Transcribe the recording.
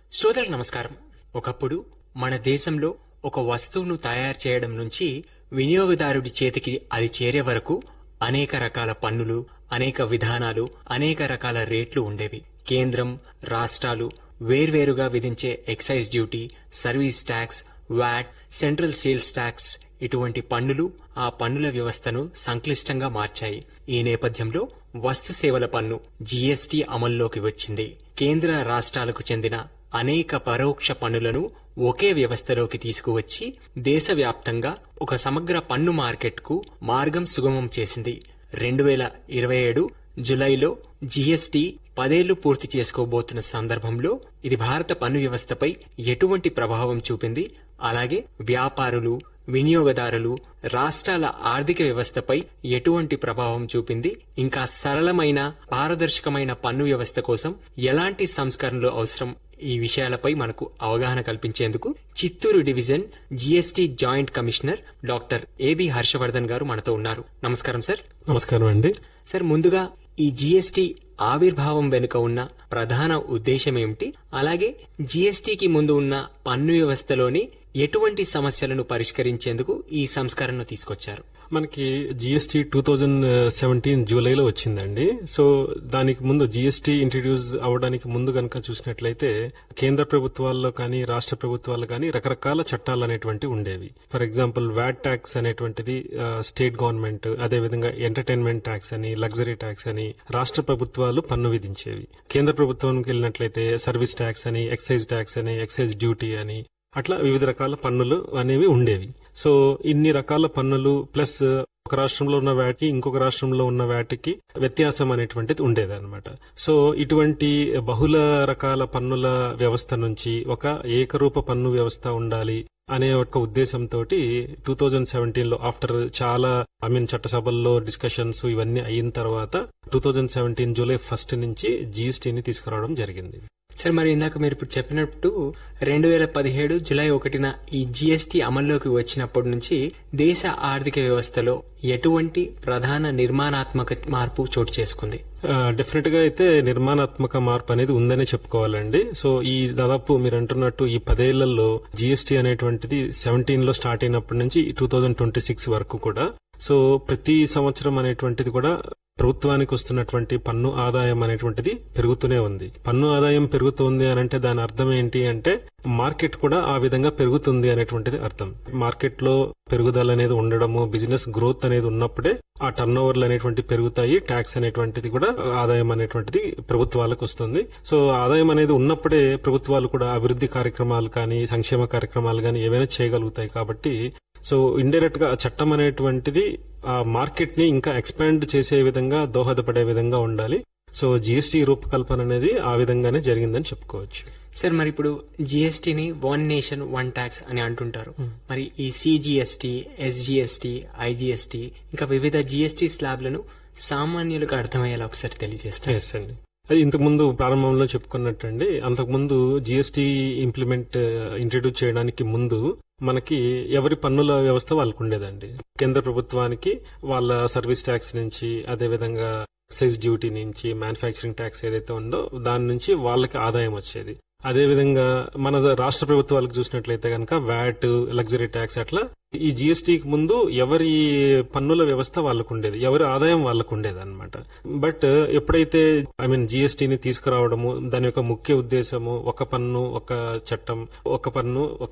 శ్రోతలకు నమస్కారం ఒకప్పుడు మన దేశంలో ఒక వస్తువును తయారు చేయడం నుంచి వినియోగదారుడి చేతికి అది చేరే వరకు అనేక రకాల పన్నులు అనేక విధానాలు అనేక రకాల రేట్లు ఉండేవి కేంద్రం రాష్ట్రాలు వేర్వేరుగా విధించే excise duty service tax VAT central sales tax ఇటువంటి పన్నులు ఆ పన్నుల వ్యవస్థను సంక్లిష్టంగా మార్చాయి ఈ నేపథ్యంలో వస్తు సేవల పన్ను జీఎస్టీ అమల్లోకి వచ్చింది కేంద్ర రాష్ట్రాలకు చెందిన అనేక పరోక్ష పన్నులను ఒకే వ్యవస్థలోకి తీసుకువచ్చి దేశవ్యాప్తంగా ఒక సమగ్ర పన్ను మార్కెట్కు మార్గం సుగమం చేసింది రెండు వేల ఇరవై ఏడు జులైలో జీఎస్టీ పదేళ్లు పూర్తి చేసుకోబోతున్న సందర్భంలో ఇది భారత పన్ను వ్యవస్థపై ఎటువంటి ప్రభావం చూపింది అలాగే వ్యాపారులు వినియోగదారులు రాష్ట్రాల ఆర్థిక వ్యవస్థపై ఎటువంటి ప్రభావం చూపింది ఇంకా సరళమైన పారదర్శకమైన పన్ను వ్యవస్థ కోసం ఎలాంటి సంస్కరణలు అవసరం ఈ విషయాలపై మనకు అవగాహన కల్పించేందుకు Chittoor division GST joint commissioner doctor AB Harshavardhan garu మనతో ఉన్నారు నమస్కారం సార్ నమస్కారం అండి సార్ ముందుగా ఈ జీఎస్టీ ఆవిర్భావం వెనుక ఉన్న ప్రధాన ఉద్దేశం ఏమిటి అలాగే జీఎస్టీకి ముందు ఉన్న పన్ను వ్యవస్థలోని ఎటువంటి సమస్యలను పరిష్కరించేందుకు ఈ సంస్కరణను తీసుకొచ్చారు మనకి జిఎస్టీ టూ థౌజండ్ సెవెంటీన్ జూలైలో వచ్చిందండి సో దానికి ముందు జిఎస్టీ ఇంట్రడ్యూస్ అవడానికి ముందు కనుక చూసినట్లయితే కేంద్ర ప్రభుత్వాల్లో కానీ రాష్ట్ర ప్రభుత్వాల్లో కానీ రకరకాల చట్టాలు అనేటువంటి ఉండేవి ఫర్ ఎగ్జాంపుల్ వ్యాట్ ట్యాక్స్ అనేటువంటిది స్టేట్ గవర్నమెంట్ అదేవిధంగా ఎంటర్టైన్మెంట్ ట్యాక్స్ అని లగ్జరీ ట్యాక్స్ అని రాష్ట్ర ప్రభుత్వాలు పన్ను విధించేవి కేంద్ర ప్రభుత్వానికి వెళ్ళినట్లయితే సర్వీస్ ట్యాక్స్ అని ఎక్సైజ్ ట్యాక్స్ అని ఎక్సైజ్ డ్యూటీ అని అట్లా వివిధ రకాల పన్నులు అనేవి ఉండేవి సో ఇన్ని రకాల పన్నులు ప్లస్ ఒక రాష్ట్రంలో ఉన్న వాటికి ఇంకొక రాష్ట్రంలో ఉన్న వాటికి వ్యత్యాసం అనేటువంటిది ఉండేది అనమాట సో ఇటువంటి బహుళ రకాల పన్నుల వ్యవస్థ నుంచి ఒక ఏకరూప పన్ను వ్యవస్థ ఉండాలి అనే ఒక ఉద్దేశంతో టూ థౌజండ్ సెవెంటీన్ లో ఆఫ్టర్ చాలా ఐ మీన్ చట్టసభల్లో డిస్కషన్స్ ఇవన్నీ అయిన తర్వాత two thousand seventeen July first నుంచి జీఎస్టీని తీసుకురావడం జరిగింది సార్ మరి ఇందాక మీరు ఇప్పుడు చెప్పినట్టు రెండు వేల పదిహేడు జులై ఒకటిన ఈ జీఎస్టీ అమల్లోకి వచ్చినప్పటి నుంచి దేశ ఆర్థిక వ్యవస్థలో ఎటువంటి ప్రధాన నిర్మాణాత్మక మార్పు చోటు చేసుకుంది డెఫినెట్ గా అయితే నిర్మాణాత్మక మార్పు అనేది ఉందనే చెప్పుకోవాలండి సో ఈ దాదాపు మీరు అంటున్నట్టు ఈ పదేళ్లలో జీఎస్టీ అనేటువంటిది సెవెంటీన్ లో స్టార్ట్ అయినప్పటి నుంచి టూ థౌజండ్ ట్వంటీ సిక్స్ వరకు కూడా సో ప్రతి సంవత్సరం అనేటువంటిది కూడా ప్రభుత్వానికి వస్తున్నటువంటి పన్ను ఆదాయం అనేటువంటిది పెరుగుతూనే ఉంది పన్ను ఆదాయం పెరుగుతుంది అని అంటే దాని అర్థం ఏంటి అంటే మార్కెట్ కూడా ఆ విధంగా పెరుగుతుంది అనేటువంటిది అర్థం మార్కెట్ లో పెరుగుదల అనేది ఉండడము బిజినెస్ గ్రోత్ అనేది ఉన్నప్పుడే ఆ టర్న్ ఓవర్లు అనేటువంటి పెరుగుతాయి ట్యాక్స్ అనేటువంటిది కూడా ఆదాయం అనేటువంటిది ప్రభుత్వాలకు వస్తుంది సో ఆదాయం అనేది ఉన్నప్పుడే ప్రభుత్వాలు కూడా అభివృద్ధి కార్యక్రమాలు కానీ సంక్షేమ కార్యక్రమాలు కానీ ఏవైనా చేయగలుగుతాయి కాబట్టి సో ఇండైరెక్ట్ గా చట్టం అనేటువంటిది ఆ మార్కెట్ ని ఇంకా ఎక్స్పాండ్ చేసే విధంగా దోహదపడే విధంగా ఉండాలి సో జీఎస్టీ రూపకల్పన అనేది ఆ విధంగానే జరిగిందని చెప్పుకోవచ్చు సార్ మరి ఇప్పుడు జీఎస్టీని వన్ నేషన్ వన్ ట్యాక్స్ అని అంటుంటారు మరి ఈ సిజిఎస్టీ ఎస్జిఎస్టీ ఐజిఎస్టీ ఇంకా వివిధ జీఎస్టీ స్లాబ్లను సామాన్యులకు అర్థమయ్యేలా ఒకసారి తెలియజేస్తారు ఎస్ అండి అది ఇంతకు ముందు ప్రారంభంలో చెప్పుకున్నట్టండి అంతకుముందు జిఎస్టీ ఇంప్లిమెంట్ ఇంట్రడ్యూస్ చేయడానికి ముందు మనకి ఎవరి పన్నుల వ్యవస్థ వాళ్ళకు ఉండేదండి కేంద్ర ప్రభుత్వానికి వాళ్ళ సర్వీస్ ట్యాక్స్ నుంచి అదేవిధంగా ఎక్సైజ్ డ్యూటీ నుంచి మ్యానుఫ్యాక్చరింగ్ ట్యాక్స్ ఏదైతే ఉందో దాని నుంచి వాళ్ళకి ఆదాయం వచ్చేది అదేవిధంగా మన రాష్ట్ర ప్రభుత్వాలకు చూసినట్లయితే కనుక వ్యాట్ లగ్జరీ ట్యాక్స్ అట్లా ఈ జిఎస్టీకి ముందు ఎవరి పన్నుల వ్యవస్థ వాళ్ళకు ఉండేది ఎవరి ఆదాయం వాళ్ళకు ఉండేది అనమాట బట్ ఎప్పుడైతే ఐ మీన్ జిఎస్టీని తీసుకురావడము దాని యొక్క ముఖ్య ఉద్దేశము ఒక పన్ను ఒక చట్టం ఒక పన్ను